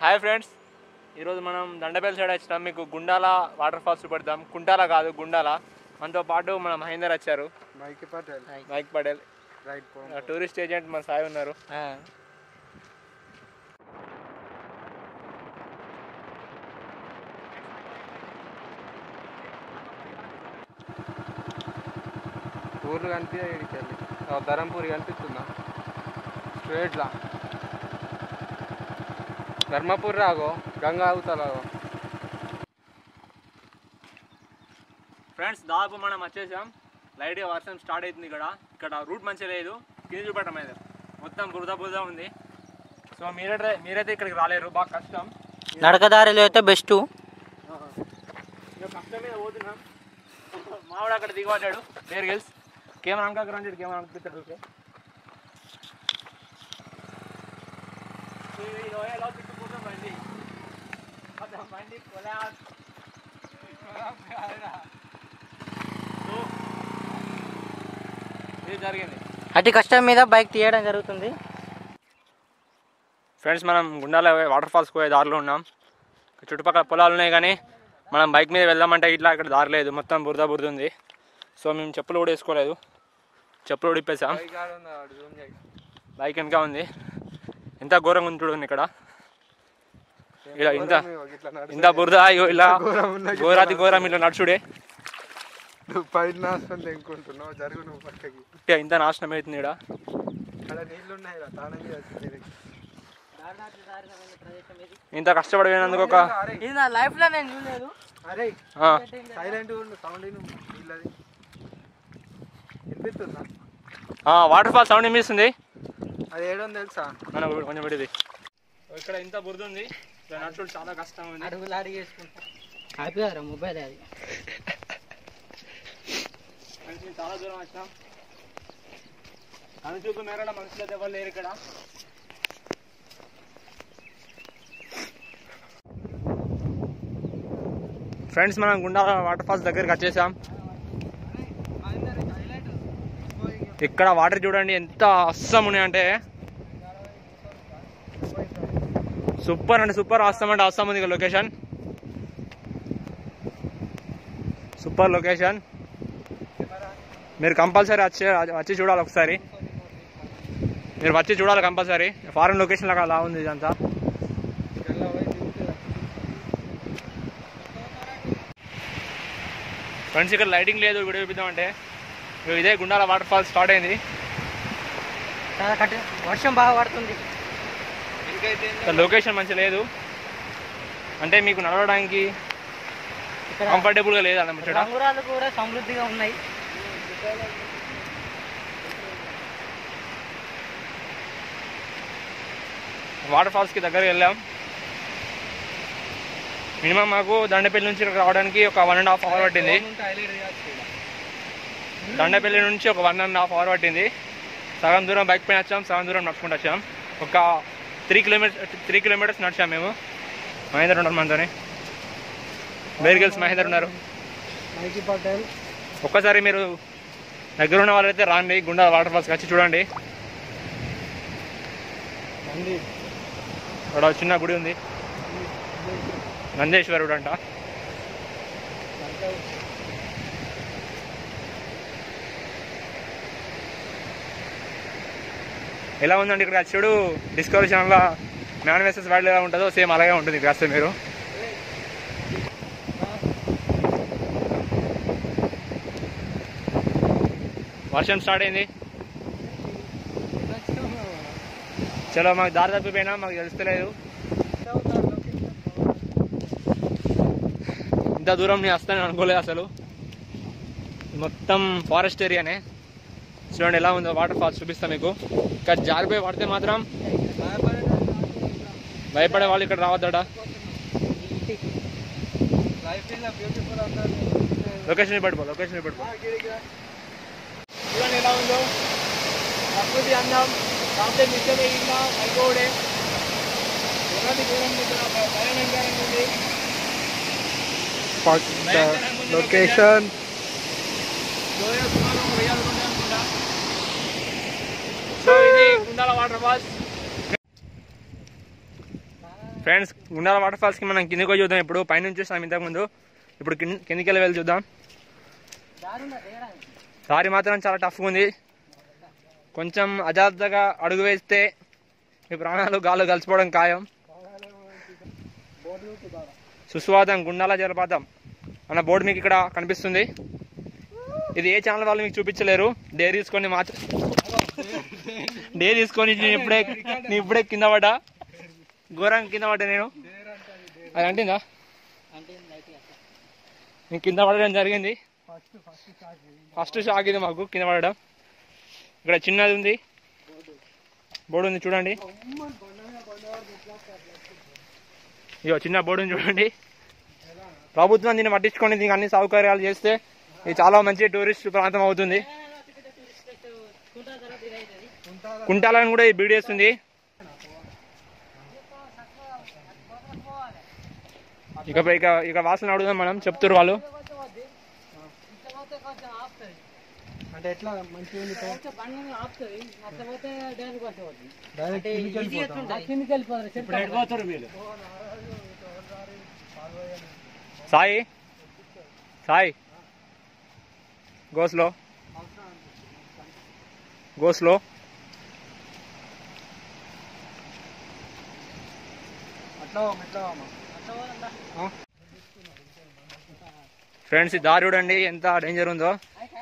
Hi friends ఈరోజు మనం Dandepalli side వచ్చినాం మీకు గుండాల వాటర్ ఫాల్స్ చూపెడతాం కుంటాల కాదు గుండాల మనతో పాటు మన మహేందర్ వచ్చారు మైకి పటేల్ మైక్ పటేల్ రైట్ పో ఆ, టూరిస్ట్ ఏజెంట్ మన సాయి ఉన్నారు ఊర్లు కనిపించే ఇక్కడికి వెళ్ళి ఆ ధరంపూరి కనిపిస్తుందా స్ట్రేట్లా ధర్మపూర్ రాగో గంగా అవుతలాగో ఫ్రెండ్స్ దాదాపు మనం వచ్చేసాం లైట్గా వర్షం స్టార్ట్ అవుతుంది ఇక్కడ ఇక్కడ రూట్ మంచిగా లేదు కింద చూపెట్టం అయితే మొత్తం బురద బురద ఉంది సో మీరైతే మీరైతే ఇక్కడికి రాలేరు బాగా కష్టం నడకదారిలో అయితే బెస్ట్ ఇక కష్టం మీద పోతున్నాం మావాడు అక్కడ దిగబడ్డాడు పేరు గెల్స్ కెమెరా అంకా రండి కెమెరా అంకిస్తాడు ఓకే ఎలా తిట్టుకుంటాం బండి అదే బండి కొలాస్ సో, ఇది జరిగింది అతి కష్టం మీద బైక్ తీయడం జరుగుతుంది ఫ్రెండ్స్ మనం గుండాల వాటర్ ఫాల్స్ పోయే దారిలో ఉన్నాం చుట్టుపక్కల పొలాలు ఉన్నాయి కానీ మనం బైక్ మీద వెళ్దామంటే ఇట్లా ఇక్కడ దారి లేదు మొత్తం బురద బురద ఉంది సో మేము చెప్పులు కూడా వేసుకోలేదు చెప్పులు కూడా ఇప్పేసాం బైక్ ఆడ ఉంది ఆడు జూమ్ చేయి బైక్ వెనక ఉంది ఎంత ఘోరంగా ఉంది చూడండి ఇక్కడ ఇలా ఇంత ఇట్లా నడు ఇంత బురద ఇగో ఇలా ఘోరం ఉన్నది. ఘోరాతి ఘోరం ఇలా నడుచుడే నువ్వు పైన నాశనం తెంకుంటున్నావు జరుగు నువ్వు పక్కకి ఇట్లా ఇంత నాశనం అవుతుంది ఇక్కడ అక్కడ నీళ్ళు ఉన్నాయి రా తాళం చేయాల్సింది ఇంత కష్టపడి పోయినందుకు ఒక ఇది నా లైఫ్ లో నేను చూడలేదు అరే ఆ, సైలెంట్ ఉండు సౌండ్ నీళ్ళది వినిపిస్తుందా ఆ, వాటర్ ఫాల్ సౌండ్ వినిపిస్తుంది అది ఏడో తెలుసా మన కొంచెం పెడిది ఇక్కడ ఇంత బురద ఉంది ఇక్కడ నడుచుడు చాలా కష్టం ఉంది అడుగులు అడిగి వేసుకుంటా ఆపిదారా మొబైల్ అది ఫ్రెండ్స్ మేము చాలా దూరం వచ్చినాం అనుచూపు మేరడ మనుషులు అయితే ఎవరు లేరు ఇక్కడ ఫ్రెండ్స్ మనం గుండా వాటర్ ఫాల్స్ దగ్గరికి వచ్చేసాం ఇక్కడ వాటర్ చూడండి ఎంత అస్సం ఉన్నాయంటే సూపర్ అంటే సూపర్ అస్సం అంటే అస్సం ఉంది లొకేషన్ సూపర్ లొకేషన్ మీరు కంపల్సరీ వచ్చి వచ్చి చూడాలి ఒకసారి మీరు వచ్చి చూడాలి కంపల్సరీ ఫారెన్ లొకేషన్ లాగా అలా ఉంది ఇదంతా ఫ్రెండ్స్ ఇక్కడ లైటింగ్ లేదు వీడియో చూపిద్దామంటే ఇగో ఇదే గుండాల వాటర్ ఫాల్ స్టార్ట్ అయింది చాలా కఠిన వర్షం బాగా పడుతుంది ఇక్కడ లొకేషన్ మంచి లేదు అంటే మీకు నడవడానికి ఇక్కడ కంఫర్టబుల్గా లేదు అన్న ముచ్చట రంగురాలు కూడా సమృద్ధిగా ఉన్నాయి వాటర్ ఫాల్స్కి దగ్గర వెళ్ళాం మినిమం మాకు దండపల్లి నుంచి ఇక్కడికి రావడానికి ఒక వన్ అండ్ హాఫ్ అవర్ పట్టింది దండపల్లి నుంచి ఒక వన్ అండ్ హాఫ్ అవర్ పట్టింది సగం దూరం బైక్ పైన వచ్చాం సగం దూరం నడుచుకుంటూ వచ్చాం ఒక త్రీ కిలోమీటర్స్ త్రీ కిలోమీటర్స్ నడిచాం మేము మహేందర్ ఉన్నారు మనతోని బేర్గల్స్ మహేందర్ ఉన్నారు మైకి పటేల్ ఒక్కసారి మీరు దగ్గర ఉన్న వాళ్ళైతే రాండి గుండా వాటర్ ఫాల్స్కి వచ్చి చూడండి నంది అక్కడ ఒక చిన్న గుడి ఉంది నందేశ్వరుడు అంట ఎలా ఉందండి ఇక్కడ చూడు డిస్కవరీ ఛానల్లో మ్యాన్ వేసెస్ వరల్డ్ ఎలా ఉంటుందో సేమ్ అలాగే ఉంటుంది ఇక్కడ వస్తే మీరు వర్షం స్టార్ట్ అయింది చలో మాకు దారి తప్పిపోయినా మాకు తెలుస్తలేదు ఇంత దూరం నేను వస్తానని అనుకోలేదు అసలు మొత్తం ఫారెస్ట్ ఏరియానే చూడండి ఎలా ఉందో వాటర్ ఫాల్స్ చూపిస్తా మీకు ఇక్కడ జారిపోయి పడితే మాత్రం భయపడే వాళ్ళు ఇక్కడ రావద్దట లైఫ్ ఇస్ బ్యూటిఫుల్ అన్నారు లొకేషన్ పడిపో లొకేషన్ పడిపో చూడండి ఎలా ఉందో ప్రకృతి అందం కాకపోతే మిచ్చం వేయిందా పైకోడే ఉన్నది దూరం ఇక్కడ భయంకరంగా ఉంది లొకేషన్ సో ఇది Gundala water falls friends Gundala water ఫాల్స్కి మనం కిందకి పోయి చూద్దాం ఇప్పుడు పైనుంచి చూస్తాం ఇంతకుముందు ఇప్పుడు కింద కిందికి వెళ్ళి వెళ్ళి చూద్దాం దారి మాత్రం చాలా టఫ్గా ఉంది కొంచెం అజాగ్రత్తగా అడుగు వేస్తే మీ ప్రాణాలు గాల్లో కలిసిపోవడం ఖాయం సుస్వాదం గుండాల జలపాతం అన్న బోర్డు మీకు ఇక్కడ కనిపిస్తుంది ఇది ఏ ఛానల్ వాళ్ళు మీకు చూపించలేరు డే తీసుకొని మాత్రం డే తీసుకొని నేను ఇప్పుడే నేను ఇప్పుడే కింద పడ్డా ఘోరంగా కింద పడ్డా నేను అది అంటిందా నేను కింద పడడం జరిగింది ఫస్ట్ షాక్ ఇది మాకు కింద పడడం ఇక్కడ చిన్నది ఉంది బోర్డు ఉంది చూడండి ఇగో చిన్న బోర్డు ఉంది చూడండి ప్రభుత్వం దీన్ని పట్టించుకొని దీనికి అన్ని సౌకర్యాలు చేస్తే ఇది చాలా మంచి టూరిస్ట్ ప్రాంతం అవుతుంది కుంటాలని కూడా ఈ బీడీ వేస్తుంది ఇక ఇక ఇక వాసన అడుగుదాం మనం చెప్తారు వాళ్ళు అంటే ఎట్లా మంచిగా ఉంది సాయి సాయి గోస్లో గోస్లో అట్లా ఎట్లా ఫ్రెండ్స్ ఈ దారి చూడండి ఎంత డేంజర్ ఉందో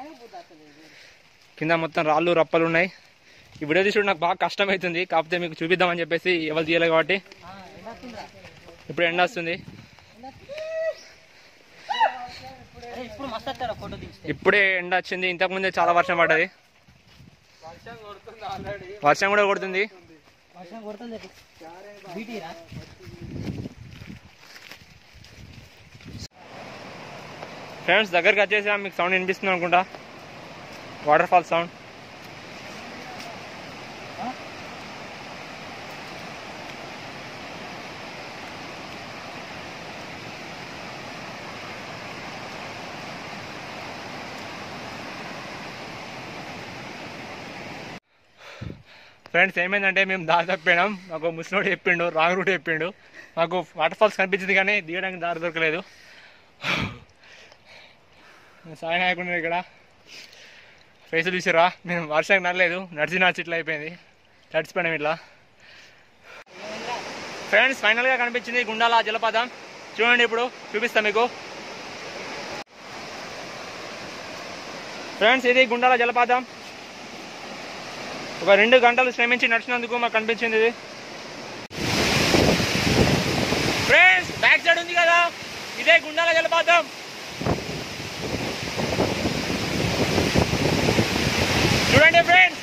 కింద మొత్తం రాళ్ళు రప్పలు ఉన్నాయి ఈ వీడియో తీసుడు నాకు బాగా కష్టం అవుతుంది కాకపోతే మీకు చూపిద్దామని చెప్పేసి ఎవరు తీయలేదు కాబట్టి ఇప్పుడు ఎండ వస్తుంది ఇప్పుడు మస్తు వస్తారా ఫోటో తీస్తే ఇప్పుడే ఎండ వచ్చింది ఇంతకు ముందే చాలా వర్షం పడ్డది వర్షం కొడుతుంది ఆల్రెడీ వర్షం కూడా కొడుతుంది వర్షం కొడుతుంది బీటీరా ఫ్రెండ్స్ దగ్గరికి వచ్చేసి మీకు సౌండ్ వినిపిస్తుంది అనుకుంటా వాటర్ ఫాల్ సౌండ్ ఫ్రెండ్స్ ఏమైందంటే మేము దారి తప్పినాం మాకు ముసలోడు చెప్పిండు రాంగ్ రూట్ చెప్పిండు మాకు వాటర్ ఫాల్స్ కనిపించింది కానీ దిగడానికి దారి దొరకలేదు సాయి నాయకుడు ఇక్కడ ఫేస్ చూసిరా మేము వర్షం నడలేదు నడిచి నడిచి ఇట్లా అయిపోయింది తడిచిపోయినాం ఇట్లా ఫ్రెండ్స్ ఫైనల్గా కనిపించింది గుండాల జలపాతం చూడండి ఇప్పుడు చూపిస్తా మీకు ఫ్రెండ్స్ ఇది గుండాల జలపాతం ఒక రెండు గంటలు శ్రమించి నడిచినందుకు మాకు కనిపించింది ఇది ఫ్రెండ్స్ బ్యాక్ సైడ్ ఉంది కదా ఇదే గుండాల జలపాతం చూడండి ఫ్రెండ్స్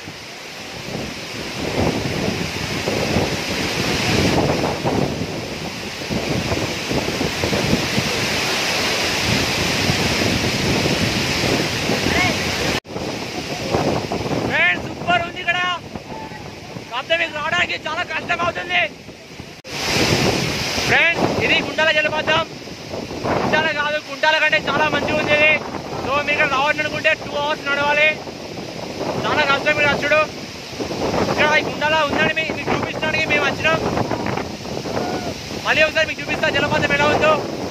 ఫ్రెండ్స్ సూపర్ ఉంది ఇక్కడ కాకపోతే మీకు రావడానికి చాలా కష్టం అవుతుంది ఫ్రెండ్స్ ఇది గుండాల జలపాతం గుండాల కాదు గుండాల కంటే చాలా మంచిగా ఉంది ఇది సో మీరు ఇక్కడ రావాలని అనుకుంటే టూ అవర్స్ నడవాలి చాలా కష్టం మీరు వచ్చుడు ఇక్కడ ఈ గుండాల ఉందని మీ- మీకు చూపించడానికి మేము వచ్చినాం మళ్ళీ ఒకసారి మీకు చూపిస్తా జలపాతం ఎలా ఉందో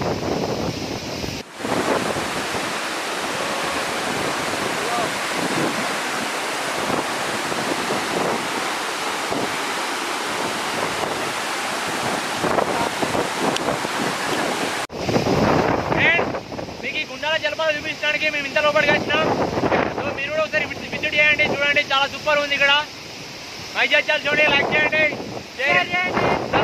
ఫ్రెండ్స్ మీకు ఈ గుండాల జలపాతం చూపించడానికి మేము ఇంత లోపలికి వచ్చినాం సో మీరు కూడా ఒకసారి విజిట్ విజిట్ చేయండి చూడండి చాలా సూపర్ ఉంది ఇక్కడ మై జడ్జాలు చూడండి లైక్ చేయండి షేర్ చేయండి